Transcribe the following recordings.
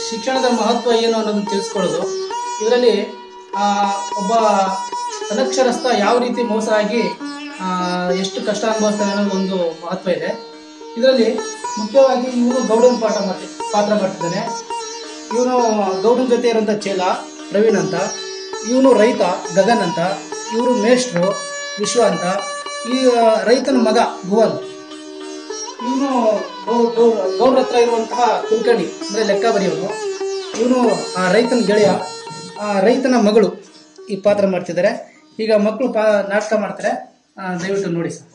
ಶಿಕ್ಷಣದ ಮಹತ್ವ ಏನು ಅನ್ನೋದನ್ನ ತಿಳಿಸ್ಕೊಳ್ಳೋದು ಇದರಲ್ಲಿ ಆ, ಒಬ್ಬ ಅನಕ್ಷರಸ್ಥ ಯಾವ ರೀತಿ ಮೋಸ ಆಗಿ ಆ, ಎಷ್ಟು ಕಷ್ಟ ಅನುಭವಿಸ್ತಾನೆ ಅನ್ನೋದು ಒಂದು ಮಹತ್ವ ಇದೆ ಇದರಲ್ಲಿ ಮುಖ್ಯವಾಗಿ ಇವನು ಗೌಡನ ಪಾಠ ಮಾಡ್ತಿ ಪಾತ್ರ ಮಾಡ್ತಿದ್ದಾನೆ ಇವನು ಗೌಡನ ಜೊತೆ ಇರೋಂಥ ಚೇಲ ಪ್ರವೀಣ್ ಅಂತ ಇವನು ರೈತ ಗಗನ್ ಅಂತ ಇವರು ಮೇಷ್ಟ್ರು ವಿಶ್ವ ಅಂತ ಈ ಆ, ರೈತನ ಮಗ ಭುವನ್ ಇವನು ಗೌಡ್ರ ಹತ್ರ ಇರುವಂತಹ ಕುಲಕರ್ಣಿ ಅಂದರೆ ಲೆಕ್ಕ ಬರೆಯೋನು ಇವನು ಆ ರೈತನ ಗೆಳೆಯ ಆ ರೈತನ ಮಗಳು ಈ ಪಾತ್ರ ಮಾಡ್ತಿದ್ದಾರೆ ಈಗ ಮಕ್ಕಳು ಪಾ ನಾಟಕ ಮಾಡ್ತಾರೆ ಆ, ದಯವಿಟ್ಟು ನೋಡಿ ಸರ್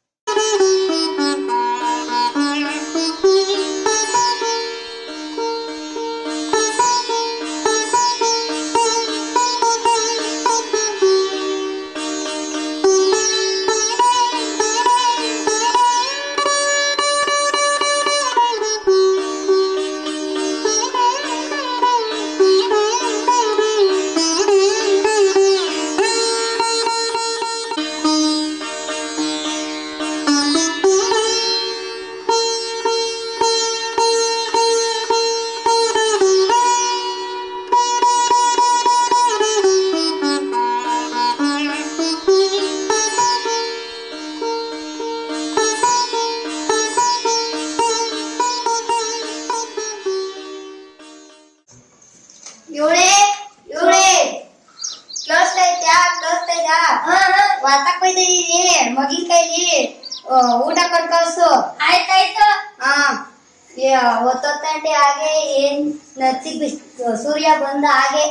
ಇವಳೆ ಇವಳೆ ಕೇಳಿಸ್ತಾ ಐತ್ಯಾ ಕೇಳಿಸ್ತಾ ಇದ್ಯಾ ವಾತಕ್ ಬೈದಿದೀನಿ ಮಗಿನ ಕೈಲಿ ಆ, ಊಟ ಕೊಟ್ಟು ಕಳ್ಸು ಆಯ್ತಾಯ್ತು ಹಾ ಒತ್ತೊತ್ತಂಟೆ ಹಾಗೆ ಏನ್ ನಚ್ಚಿ ಬಿಸ್ ಸೂರ್ಯ ಬಂದ ಹಾಗೆ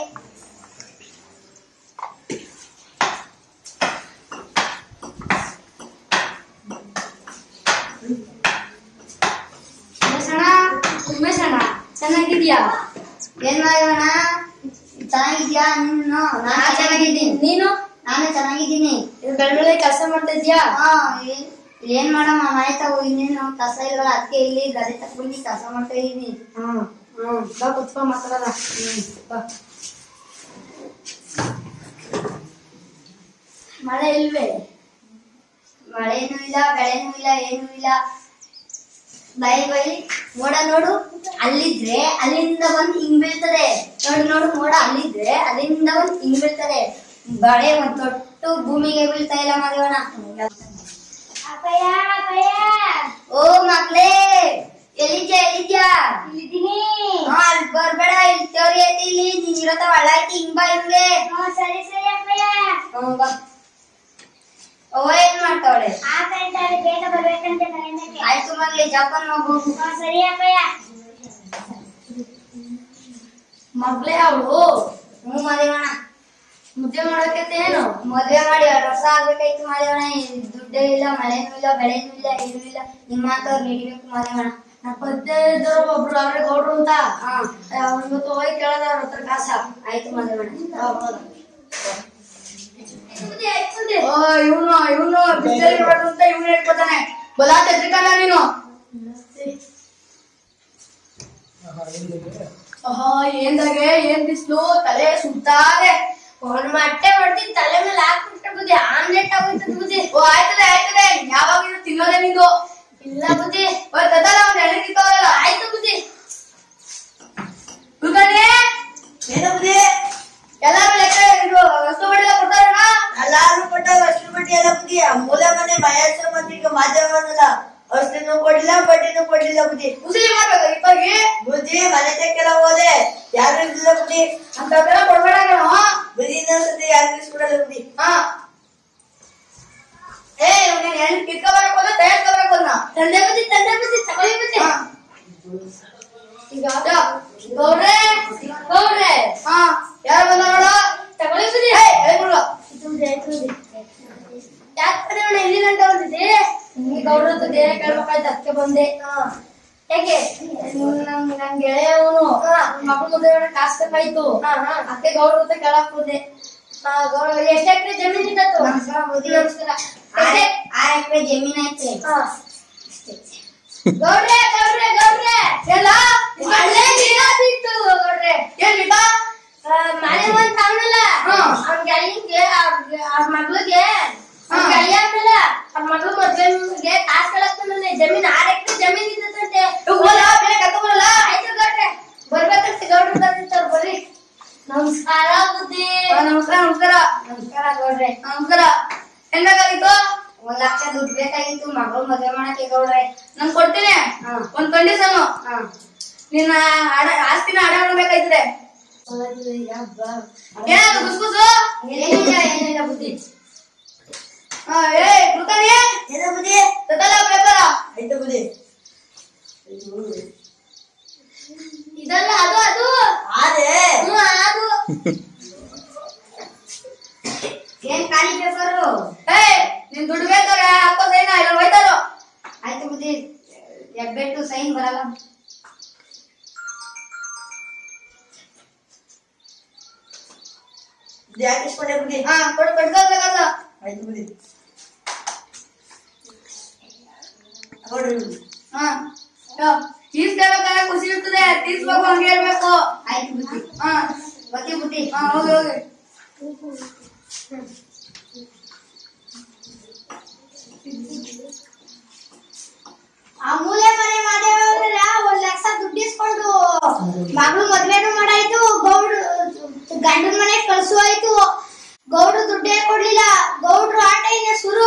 ಉಮೇಶಣ್ಣ ಉಮೇಶಣ್ಣ ಚೆನ್ನಾಗಿದ್ಯಾ ಏನ್ ಮಾಡೋಣ ಚೆನ್ನಾಗಿದ್ಯಾ ನೀನು ನಾನು ಚೆನ್ನಾಗಿದ್ದೀನಿ ನೀನು ನಾನು ಚೆನ್ನಾಗಿದ್ದೀನಿ ಬೆಳಗ್ಗೆ ಕೆಲಸ ಮಾಡ್ತಾ ಇದ್ಯಾ ಹಾ ಏನ್- ಏನ್ ಮಾಡಮ್ಮ ಮನೆ ತಗೋ ಇನ್ನೇನು ಕಸ ಇಲ್ವಲ್ಲ ಅದಕ್ಕೆ ಇಲ್ಲಿ ಗದೆ ತಗೊಂಡು ಕೆಲಸ ಮಾಡ್ತಾ ಇದೀನಿ ಹ್ಮ್ ಹ್ಮ್ ಬಾ ಕುತ್ಕೊಂಡ್ ಮಾತಾಡೋಣ ಹ್ಮ್ ಬಾ ಮಳೆ ಇಲ್ವೇ ಮಳೆನೂ ಇಲ್ಲ ಬೆಳೆನೂ ಇಲ್ಲ ಏನೂ ಇಲ್ಲ ಬೈ ಬೈ ಮೋಡ ನೋಡು ಅಲ್ಲಿದ್ರೆ ಅಲ್ಲಿಂದ ಬಂದು ಹಿಂಗ್ ಬೀಳ್ತದೆ ನೋಡು ನೋಡು ಮೋಡ ಅಲ್ಲಿದ್ರೆ ಅಲ್ಲಿಂದ ಬಂದು ಹಿಂಗ್ ಬೀಳ್ತದೆ ಬಳೆ ಒಂದ್ ತೊಟ್ಟು ಭೂಮಿಗೆ ಬೀಳ್ತಾ ಇಲ್ಲ ಮಗವಣ ಓ ಮಕ್ಳೇ ಎಲ್ಲಿದ್ಯಾ ಎಲ್ಲಿದ್ಯಾ ಇಲ್ಲಿದ್ದೀನಿ ಹಾ ಅಲ್ಲಿ ಬರ್ಬೇಡ ಇಲ್ಲಿ ತೋರಿ ಐತಿ ಇಲ್ಲಿ ನೀನ್ ಇರತ್ತ ಒಳ್ಳ ಐತಿ ಹಿಂಗ್ ಬಾ ಹಿಂಗೆ ಸರಿ ಸರಿ ಅಪ್ಪಯ್ಯ ಹ್ಮ್ ಬಾ ಅವ್ವ ಏನ್ ಮಾಡ್ತಾವಳೆ ಬೇಗ ಬರ್ಬೇಕಂತ ಆಯ್ತು ಮಗ್ಲಿ ಜಪಾನ್ ಹೋಗು ಸರಿ ಅಪ್ಪಯ್ಯ ಮಗ್ಳೇ ಅವಳು ಹ್ಞೂ ಮದುವೆಣ ಮುದ್ದೆ ಮಾಡೋಕೆ ಏನು ಮದುವೆ ಮಾಡಿ ಎರಡು ವರ್ಷ ಆಗ್ಬೇಕಾಯ್ತು ಮದುವೆಣ ದುಡ್ಡೇ ಇಲ್ಲ ಮಳೆನೂ ಇಲ್ಲ ಬೆಳೆನೂ ಇಲ್ಲ ಏನೂ ಇಲ್ಲ ನಿಮ್ಮಂತವ್ರು ನಡಿಬೇಕು ಮದುವೆಣ ನಾ ಪದ್ಯ ಇದ್ದವ್ರು ಒಬ್ರು ಅವ್ರೆ ಗೌಡ್ರು ಅಂತ ಹಾ ಅವ್ರ ಇವತ್ತು ಹೋಗಿ ಕೇಳದ ಅವ್ರ ಹತ್ರ ಕಾಸ ಆಯ್ತು ಮದುವೆಣ ಓ ಇವನು ಇವನು ಬಿಸಿಲಲ್ಲಿ ಇರ್ಬಾರ್ದು ಅಂತ ಇವನು ಹೇಳ್ಕೊತಾನೆ ಬಲಾ ತೆಗ್ರಿಕಲ್ಲ ನೀನು ಆಹಾ ಏನ್ದಾಗೆ ಏನ್ ಬಿಸ್ಲು ತಲೆ ಸುತ್ತಾದೆ ಒಂದ್ ಮೊಟ್ಟೆ ಹೊಡ್ದಿ ತಲೆ ಮೇಲೆ ಹಾಕ್ಬಿಟ್ರೆ ಬುದ್ಧಿ ಆಮ್ಲೆಟ್ ಆಗೋಯ್ತದ ಬುದ್ಧಿ ಓ ಆಯ್ತದೆ ಆಯ್ತದೆ ಯಾವಾಗ ಇದು ತಿನ್ನೋದೇ ನಿಂದು ಇಲ್ಲ ಬುದ್ಧಿ ಓ ತದಲ್ಲ ಅವ್ನ ಎಣ್ಣೆ ನಿಂತವಲ್ಲ ಆಯ್ತು ಬುದ್ಧಿ ಕುಲ್ಕರ್ಣಿ ಏನಂದ್ರೆ ಎಲ್ಲಾರು ಲೆಕ್ಕ ಇದು ವಸ್ತು ಬಡ್ಡಿ ಕೊಡ್ತಾರಣ್ಣ ಎಲ್ಲಾರು ಕೊಟ್ಟಾಗ ಅಷ್ಟು ಬಡ್ಡಿ ಎಲ್ಲ ಬುದ್ಧಿ ಆ ಮೂಲೆ ಮನೆ ಮಹೇಶ ಮಂದಿಗೆ ಮಾಧ್ಯಮನಲ್ಲ ಅಷ್ಟನ್ನು ಕೊಡ್ಲಿಲ್ಲ ಬಡ್ಡಿನೂ ಕೊಡ್ಲಿಲ್ಲ ಬುದ್ಧಿ ಉಸಿರಿ ಮಾಡ್ಬೇಕು ಇಪ್ಪಾಗಿ ಬುದ್ಧಿ ಮನೆ ತೆಕ್ಕೆಲ್ಲ ಹೋದೆ ಯಾರು ಇರ್ಲಿಲ್ಲ ಬುದ್ಧಿ ಅಂತವೆಲ್ಲ ಕೊಡ್ಬೇಡ ಕಣೋ ಬುದ್ಧಿ ಇನ್ನೊಂದ್ಸತಿ ಯಾರು ಇಸ್ಕೊಡಲ್ಲ ಬುದ್ಧಿ ಹಾ ಏ ನೀನ್ ಹೆಣ್ಣು ಕಿತ್ಕೊ ಬರಕ್ ಹೋದ ತಯಾರ್ಸ್ಕೊ ಬರಕ್ ಹೋದ್ನ ತಂದೆ ಬುದ್ಧಿ ತಂದೆ ಬುದ್ಧಿ ತಗೊಳ್ಳಿ ಬುದ್ಧಿ ಹಾ. ಈಗ ಗೌಡ್ರೆ ಗೌಡ್ರೆ ಹಾ ಯಾರು ಬಂದ ನೋಡ ತಗೊಳ್ಳಿ ಬುದ್ಧಿ ಏ ಹೇಳ್ಬಿಡು ಆಯ್ತು ಬುದ್ಧಿ ಆಯ್ತು ಬುದ್ಧಿ ಯಾಕೆ ಅಣ್ಣ ಇಲ್ಲಿ ಗಂಟ ಬಂದಿದ್ದೆ ಈ ಗೌಡ್ರ ಹತ್ರ ದೇಹ ಕೇಳ್ಬೇಕಾಯ್ತು ಅದಕ್ಕೆ ಬಂದೆ ಹೇಗೆ ನಮ್ ನನ್ ಗೆಳೆಯವನು ಮಕ್ಕಳ ಮುಂದೆ ಕಾಸು ಬೇಕಾಯ್ತು ಅದಕ್ಕೆ ಗೌಡ್ರ ಹತ್ರ ಕೇಳಕ್ ಹೋದೆ ಎಷ್ಟು ಎಕರೆ ಜಮೀನು ಇದ್ದತ್ತು ನಮಸ್ಕಾರ ಬುದ್ಧಿ ನಮಸ್ಕಾರ ಆ ಆ ಎಕರೆ ಜಮೀನ್ ಐತೆ ಹಾ. ಗೌಡ್ರೆ ಗೌಡ್ರೆ ಗೌಡ್ರೆ ಎಲ್ಲ ಮಳೆ ಗಿಡ ಬಿತ್ತು ಗೌಡ್ರೆ ಏನ್ ಬಿಟ್ಟ ಆ, ಮಳೆ ಒಂದ್ ತಾವನಲ್ಲ ಹಾ. ಅವ್ನ ಗೆಳೆಯನ್ಗೆ ಅವ್ರ ಮಗ್ಳಿಗೆ ಅವ್ನ ಗೆಳೆಯ ಆದ್ಮೇಲೆ ಅವ್ರ ಮಗ್ಳು ಮದ್ವೆಗೆ ಕಾಸ್ ಕಳಕ್ ಬಂದ್ರೆ ಜಮೀನ್ ಆರ್ ಎಕರೆ ಜಮೀನ್ ಇದ್ದತ್ತಂತೆ ಹೋದ ಬೇರೆ ಕರ್ಕೊಂಬರಲ್ಲ ಆಯ್ತು ಗೌಡ್ರೆ ಬರ್ಬೇಕಂತ ಗೌಡ್ರು ಬಂದಿರ್ತಾರ ಬರ್ರಿ ನಮಸ್ಕಾರ ಬುದ್ಧಿ ನಮಸ್ಕಾರ ನಮಸ್ಕಾರ ನಮಸ್ಕಾರ ಗೌಡ್ರೆ ನಮಸ್ಕಾರ ಏನ್ ಬೇಕಾಗಿತ್ತು ಒಂದ್ ಲಕ್ಷ ದುಡ್ಡು ಬೇಕಾಗಿತ್ತು ಮಗಳು ಮದ್ವೆ ಮಾಡಕ್ಕೆ ಗೌಡ್ರೆ ನಾನ್ ಕೊಡ್ತೀನಿ ಹಾ. ಒಂದ್ ಕಂಡೀಷನ್ ಹಾ ನಿನ್ನ ಹಣ- ಆಸ್ತಿನ ಹಣ ಮಾಡ್ಬೇಕಾಯ್ತದೆ ಏನಾದ್ರು ಗುಸ್ಗುಸು ಏನಿಲ್ಲ ಏನಿಲ್ಲ ಬುದ್ಧಿ ಹಾ, ಏ ಕುಲ್ಕರ್ಣಿ ಏನೋ ಬುದ್ಧಿ ತಗೊಳ್ಳ ಪೇಪರ ಆಯ್ತು ಬುದ್ಧಿ ಇದಲ್ಲ ಅದು ಅದು ಆದ್ರೆ ಹ್ಮ್ ಅದು ಏನ್ ಖಾಲಿ ಪೇಪರು ಏ ನಿನ್ ದುಡ್ಡು ಬೇಕಾರೆ ಹಾಕೋ ಸೈನ ಇಲ್ಲ ಹೋಯ್ತಾರೋ ಆಯ್ತು ಬುದ್ಧಿ ಎಬ್ಬೆಟ್ಟು ಸೈನ್ ಬರಲ್ಲ ಇದು ಯಾಕೆ ಇಸ್ಕೊಂಡೆ ಬುದ್ಧಿ ಹಾ ಕೊಡು ಕಟ್ಕೋಬೇಕಾದ ಆಯ್ತು ಬುದ್ಧಿ ಕೊಡ್ರಿ ಬುದ್ಧಿ ಹಾ ತೀರ್ಸ್ಕೋಬೇಕಾದ್ರೆ ಖುಷಿ ಇರ್ತದೆ ತೀರ್ಸ್ಬೇಕು ಹಂಗೆ ಇರ್ಬೇಕು ಆಯ್ತು ಬುದ್ಧಿ ಹಾ ಬುದ್ಧಿ ಬುದ್ಧಿ ಹಾ ಹೋಗಿ ಹೋಗಿ ಆ ಮೂಲೆ ಮನೆ ಮಾದೇವ್ರ ಒಂದ್ ಲಕ್ಷ ದುಡ್ಡು ಇಸ್ಕೊಂಡು ಮಗಳು ಮದ್ವೆನೂ ಮಾಡಾಯ್ತು ಗೌಡ್ರು ಗಂಡನ ಮನೆಗ್ ಕಳ್ಸು ಆಯ್ತು ಗೌಡ್ರು ದುಡ್ಡೇ ಕೊಡ್ಲಿಲ್ಲ ಗೌಡ್ರು ಆಟ ಇನ್ನ ಶುರು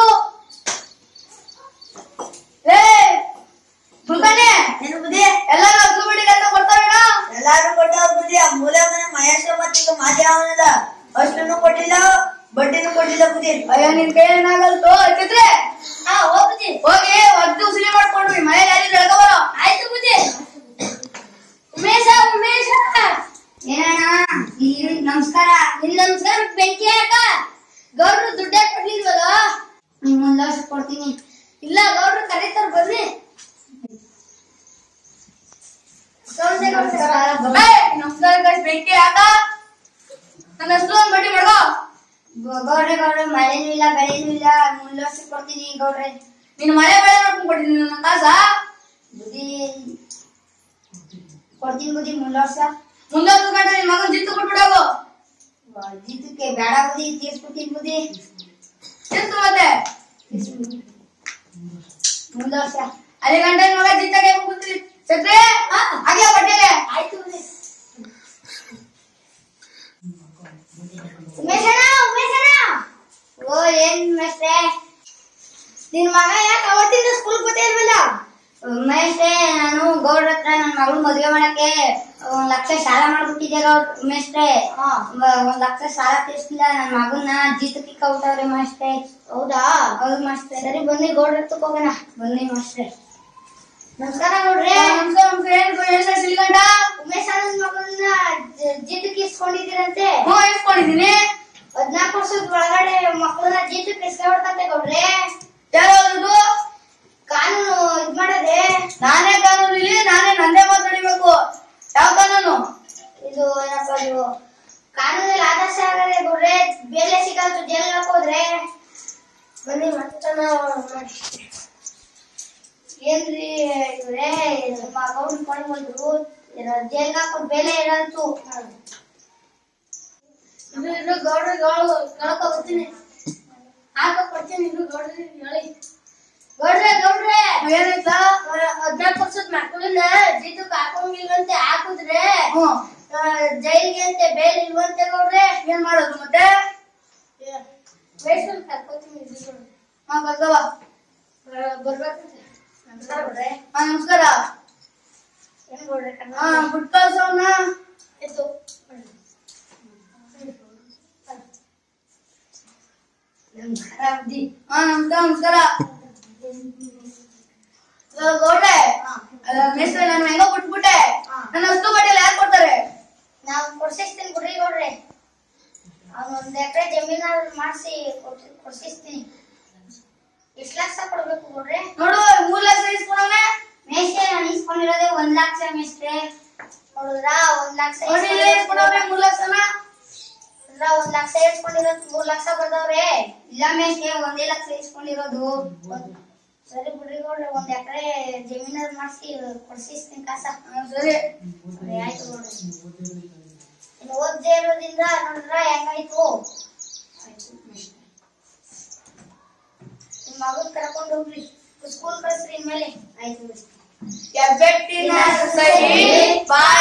ಏ ಕುಲ್ಕರ್ಣಿ ಏನು ಬುದ್ಧಿ ಎಲ್ಲರೂ ಹತ್ತು ಬಿಡಿಗೆ ಅಂತ ಕೊಡ್ತಾವೇನೋ ಎಲ್ಲಾರು ಕೊಟ್ಟವ್ರ ಬುದ್ಧಿ ಆ ಮೂಲೆ ಮನೆ ಮಹೇಶ ಮತ್ತೀಗ ಮಾದೇವನದ ಅಷ್ಟನ್ನು ಕೊಟ್ಟಿಲ್ಲ ಬಡ್ಡಿನೂ ಕೊಟ್ಟಿಲ್ಲ ಬುದ್ಧಿ ಅಯ್ಯೋ ನಿನ್ ಕೈ ಏನಾಗಲ್ತು ಚಿತ್ರೆ ಹಾ ಹೋಗ್ಬುದ್ಧಿ ಹೋಗಿ ಒದ್ದು ಉಸಿರಿ ಮಾಡ್ಕೊಂಡ್ವಿ ಮಳೆ ಯಾರಿ ಬೆಳಕ ಬರೋ ಆಯ್ತು ಬುದ್ಧಿ ಉಮೇಶ ಉಮೇಶ ಏನಣ್ಣ ಇಲ್ಲಿ ನಮಸ್ಕಾರ ನಿನ್ ನಮಸ್ಕಾರ ಬೆಂಕಿ ಹಾಕ ಗೌಡ್ರು ದುಡ್ಡೇ ಕೊಡ್ಲಿಲ್ವಲ್ಲ ನಿಮ್ ಒಂದ್ ಲಕ್ಷ ಕೊಡ್ತೀನಿ ಇಲ್ಲ ಗೌಡ್ರು ಕರೀತಾರ ಬರ್ರಿ ಗೌಡ್ರೆ, ಗೌಡ್ರೆ. ಏ, ನಮಸ್ಕಾರ guys, ಬೆಂಕಿ ಹಾಕ ನನ್ನ ಹೆಸರು ಒಂದ್ ಬಡ್ಡಿ ಮಾಡ್ಕೋ ಗೌ- ಗೌಡ್ರೆ ಗೌಡ್ರೆ ಮಳೆನೂ ಇಲ್ಲ ಬೆಳೆನೂ ಇಲ್ಲ ಮೂರ್ ಲಕ್ಷ ಕೊಡ್ತೀನಿ ಗೌಡ್ರೆ ನೀನ್ ಮಳೆ ಬೆಳೆ ನೋಡ್ಕೊಂಡ್ ಕೊಟ್ಟಿದ್ದೀನಿ ನನ್ನ ಕಾಸ ಬುದ್ಧಿ ಕೊಡ್ತೀನಿ ಬುದ್ಧಿ ಮೂರ್ ಲಕ್ಷ ಮುಂದೆ ಹತ್ತು ಗಂಟೆ ನಿನ್ ಮಗನ್ ಜಿತ್ತು ಕೊಟ್ಬಿಡೋಗು ಜಿದ್ದಕ್ಕೆ ಬೇಡ ಬುದ್ಧಿ ತೀರ್ಸ್ಕೊತೀನಿ ಬುದ್ಧಿ ಜಿತ್ತು ಮತ್ತೆ ಮೂರ್ ಲಕ್ಷ ಅಲ್ಲಿ ಗಂಟೆ ನಿನ್ ಮಗ ಜಿತ್ತಾಗೆ ಕೂತ್ರಿ ಸತ್ರೆ ಹಾಗೆ ಬಟ್ಟೆಗೆ ಆಯ್ತು ಬುದ್ಧಿ ಉಮೇಶಣ್ಣ ಉಮೇಶಣ್ಣ ಓ ಏನ್ ಮೇಷ್ಟ್ರೆ ನಿನ್ ಮಗ ಯಾಕೆ ಅವತ್ತಿಂದ ಸ್ಕೂಲ್ ಗೊತ್ತೇ ಇಲ್ವಲ್ಲ ಮೇಷ್ಟ್ರೆ ನಾನು ಗೌಡ್ರ ಹತ್ರ ನನ್ನ ಮಗಳು ಮದ್ವೆ ಮಾಡಕ್ಕೆ ಒಂದ್ ಲಕ್ಷ ಸಾಲ ಮಾಡ್ಬಿಟ್ಟಿದ್ದೆ ಗೌಡ್ ಮೇಷ್ಟ್ರೆ ಮ- ಒಂದ್ ಲಕ್ಷ ಸಾಲ ತೀರ್ಸ್ಲಿಲ್ಲ ನನ್ನ ಮಗನ್ನ ಜೀತಕ್ಕೆ ಕೌಟವ್ರೆ ಮಾಸ್ಟ್ರೆ ಹೌದಾ ಹೌದು ಮಾಸ್ಟ್ರೆ ಸರಿ ಬನ್ನಿ ಗೌಡ್ರ ಹತ್ರಕ್ ಹೋಗೋಣ ಬನ್ನಿ ಮಾಸ್ಟ್ರೆ ನಮಸ್ಕಾರ ನೋಡ್ರಿ ನಮಸ್ಕಾರ ನಮಸ್ಕಾರ ಏನ್ ಏನ್ ಸಿಲಿಗಂಡ ಉಮೇಶ್ ಅಣ್ಣನ್ ಮಗಳನ್ನ ಜೀತಕ್ಕೆ ಇಸ್ಕೊಂಡಿದ್ದೀರಂತೆ ಹ್ಞೂ ಇಸ್ಕೊಂಡಿದ್ದೀನಿ ಹದ್ನಾಲ್ಕು ವರ್ಷದ ಒಳಗಡೆ ಮಕ್ಕಳನ್ನ ಜೀತಕ್ಕೆ ಇಸ್ಕೊಡ್ತಂತೆ ಗೌಡ್ರೆ ಯಾರು ಕಾನೂನು ಇದ್ ಮಾಡದೆ ನಾನೇ ಕಾನೂನು ಇಲ್ಲಿ ನಾನೇ ನಂದೇ ಮಾತಾಡಿಬೇಕು ಯಾವ ಕಾನೂನು ಇದು ಏನಪ್ಪ ಇದು ಕಾನೂನಲ್ಲಿ ಆದರ್ಶ ಆಗದೆ ಗೌಡ್ರೆ ಬೇಲೆ ಸಿಗಲ್ತು ಜೈಲ್ ಹೋದ್ರೆ ಬನ್ನಿ ಮತ್ತೆ ಮಾಡಿ ಏನ್ರಿ ಇವ್ರೆ ನಮ್ಮ ಗೌಡ್ರು ಕೊಂಡು ಬಂದ್ರು ಜೈಲ್ ಹಾಕೋದ್ ಬೇಲೆ ಇರಲ್ತು ಇದು ಇನ್ನು ಗೌಡ್ರು ಕಳ್ಕೊ ಬರ್ತೀನಿ ಹಾಕೋ ಕೊಡ್ತೀನಿ ಇನ್ನು ಗೌಡ್ರಿ ಹೇಳಿ ಗೌಡ್ರೆ ಗೌಡ್ರೆ ಏನಾಯ್ತಾ ಹದ್ನಾಲ್ಕು ವರ್ಷದ ಮಕ್ಕಳನ್ನ ಜೀತಕ್ಕೆ ಹಾಕೊಂಗಿಲ್ವಂತೆ ಹಾಕಿದ್ರೆ ಹ್ಞೂ ಆ, ಜೈಲ್ಗೆ ಅಂತೆ ಬೇಲ್ ಇಲ್ವಂತೆ ಗೌಡ್ರೆ ಏನ್ ಮಾಡೋದು ಮತ್ತೆ ವಯಸ್ಸಲ್ಲಿ ಕರ್ಕೋತೀನಿ ಇದು ಗೌಡ್ರೆ. ಹಾ ಕರ್ಕವ ಆ, ಬರ್ಬೇಕಂತೆ ನಮಸ್ಕಾರ ಗೌಡ್ರೆ ಹಾ ನಮಸ್ಕಾರ ಏನ್ ಗೌಡ್ರೆ ಕಣ್ಣ ಹಾ ಬಿಟ್ಟು ಕಳ್ಸೋಣ ಎತ್ತು ನಮಸ್ಕಾರ ಬುದ್ಧಿ ಹಾ ನಮಸ್ಕಾರ ನಮಸ್ಕಾರ ಇವಾಗ ಗೌಡ್ರೆ ಮೇಸ್ತ್ರಿ ನಾನು ಹೆಂಗೋ ಬಿಟ್ಬಿಟ್ಟೆ ನನ್ನ ಅಷ್ಟು ಬಡ್ಡಿಯಲ್ಲಿ ಯಾರು ಕೊಡ್ತಾರೆ ನಾವು ಕೊಡ್ಸಿಸ್ತೀನಿ ಬಿಡ್ರಿ ಗೌಡ್ರೆ ಅವ್ನ ಒಂದ್ ಎಕರೆ ಜಮೀನಾದ್ರು ಮಾಡಿಸಿ ಕೊಡ್ಸಿಸ್ತೀನಿ ಎಷ್ಟ್ ಲಕ್ಷ ಕೊಡ್ಬೇಕು ಗೌಡ್ರೆ ನೋಡು ಮೂರ್ ಲಕ್ಷ ಇಸ್ಕೊಳವೆ ಮೇಷ್ಟ್ರೆ ನಾನು ಇಸ್ಕೊಂಡಿರೋದೇ ಒಂದ್ ಲಕ್ಷ ಮೇಷ್ಟ್ರೆ ನೋಡಿದ್ರಾ ಒಂದ್ ಲಕ್ಷ ನೋಡಿ ಇಲ್ಲೇ ಇಸ್ಕೊಳವೆ ಮೂರ್ ಲಕ್ಷನ ನೋಡಿದ್ರಾ ಒಂದ್ ಲಕ್ಷ ಇಸ್ಕೊಂಡಿರೋದ್ ಮೂರ್ ಲಕ್ಷ ಬರ್ದವ್ರೆ ಇಲ್ಲ ಮೇಷ್ಟ್ರೆ ಒಂದೇ ಲಕ್ಷ ಇಸ್ಕೊಂಡಿರೋದು ಸರಿ ಬಿಡ್ರಿ ಗೌಡ್ರೆ ಒಂದ್ ಎಕರೆ ಜಮೀನಾದ್ರು ಮಾಡಿಸಿ ಕೊಡ್ಸಿಸ್ತೀನಿ ಕಾಸ ಹಾ, ಸರಿ ಸರಿ, ಆಯ್ತು ಗೌಡ್ರೆ ಇನ್ನು ಓದ್ದೇ ಇರೋದ್ರಿಂದ ನೋಡಿದ್ರ ಹೆಂಗಾಯ್ತು ಆಯ್ತು ಮೇಷ್ಟ್ರೆ. ನಿಮ್ ಮಗನ್ ಕರ್ಕೊಂಡ್ ಹೋಗ್ರಿ ಸ್ಕೂಲ್ ಕಳ್ಸ್ರಿ ಇನ್ಮೇಲೆ ಆಯ್ತು ಮೇಷ್ಟ್ರೆ ಎಬ್ಬೆಟ್ಟಿನ ಸೈ ಬಾಳ